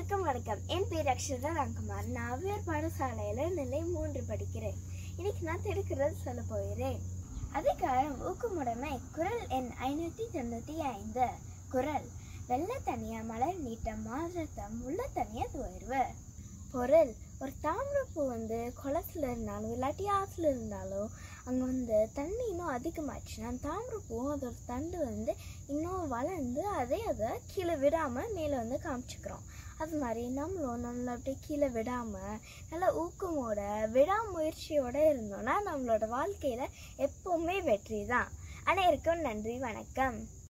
அனைவருக்கும் வணக்கம் என் பேர் அக்ஷதா ராம்குமார் நான் அவ்வியர் பாடசாலையில் நிலை மூன்று படிக்கிறேன் இன்னைக்கு நான் திருக்குறள் சொல்ல போகிறேன் அதிகாரம் ஊக்கமுடைமை குரல் எண் ஐநூற்றி தொண்ணூற்றி ஐந்து குரல் வெள்ள தனியா மலர் நீட்டம் மாதத்தம் உள்ள தனியா துவர்வு பொருள் ஒரு தாமரைப்பூ வந்து குளத்துல இருந்தாலும் இல்லாட்டி ஆற்றுல இருந்தாலும் அங்கே வந்து தண்ணி இன்னும் அதிகமாச்சுன்னா அந்த தாமரைப்பூவும் அதோட தண்டு வந்து இன்னும் வளர்ந்து அதே அதை கீழே விடாமல் மேலே வந்து காமிச்சுக்கிறோம் அது மாதிரி நம்மளும் நம்மளை அப்படியே கீழே விடாமல் நல்ல ஊக்கமோட விடாமுயற்சியோட இருந்தோம்னா நம்மளோட வாழ்க்கையில் எப்போவுமே வெற்றி தான் அனைவருக்கும் நன்றி வணக்கம்